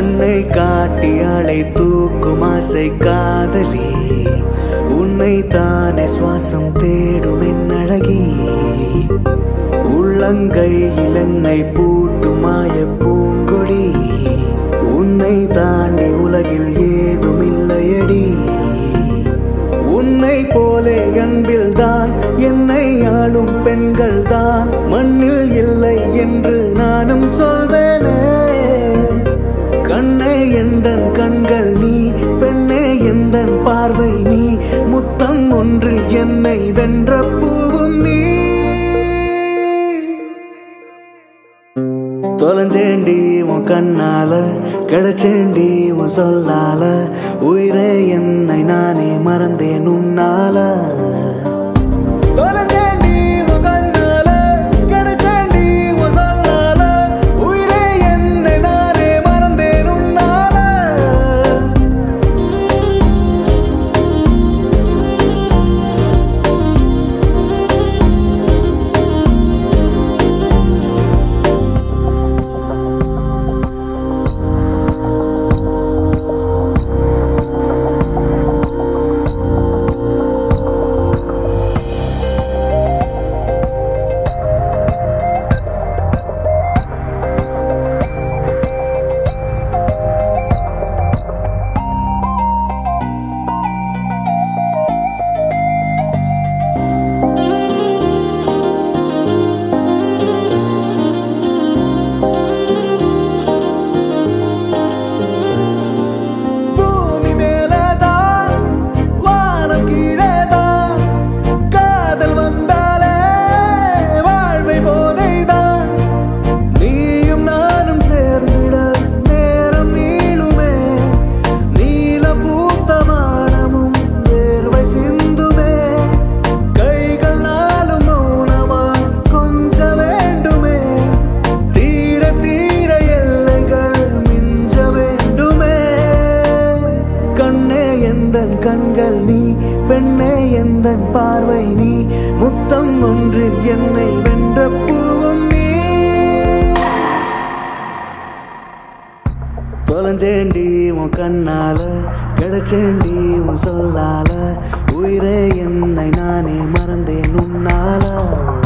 கண்ணை காட்டி அலை தூக்கும் ஆசை காதலி உன்னை தானே சுவாசம் தேடும் என் அழகி உள்ளங்கையில் என்னை பூட்டும் மாய பூங்கொடி உன்னை தாண்டி உலகில் ஏதும் இல்லையடி உன்னை போலே அன்பில் தான் என்னை ஆளும் பெண்கள் தான் மண்ணில் இல்லை என்று நானும் சொல்வேனே கண்ணே எந்தன் கண்கள் நீ பெண்ணே எந்தன் பார்வை நீ முத்தம் ஒன்று என்னை வென்ற பூவும் நீ தொலைஞ்சேண்டி உன் கண்ணால கிடைச்சேண்டி உன் சொல்லால உயிரே என்னை நானே மறந்தேன் உன்னால தொலைஞ்சேண்டி உன் கண்ணால, கிடைச்சேண்டி உன் சொல்லால, உயிரே என்னை நானே மறந்தேன் உன்னால. பூமி மேலதான் வானம் கீழேதான் காதல் வந்தாலே வாழ்வை போதைதான் நீயும் நானும் சேர்ந்திட நேரம் நீளுமே நீல பூத்த மானமும் வேர்வை சிந்துமே கைகள் நாளும் மௌனமா கொஞ்ச வேண்டுமே தீர தீர எல்லைகள் மிஞ்ச வேண்டுமே கண்ணே எந்தன் கண்கள் நீ பெண்ணே எந்தன் பார்வை நீ முத்தம் ஒன்றில் என்னை வென்ற பூவும் நீ தொலைஞ்சேண்டி உன் கண்ணால கிடைச்சேண்டி உன் சொல்லால உயிரே என்னை நானே மறந்தேன் உன்னால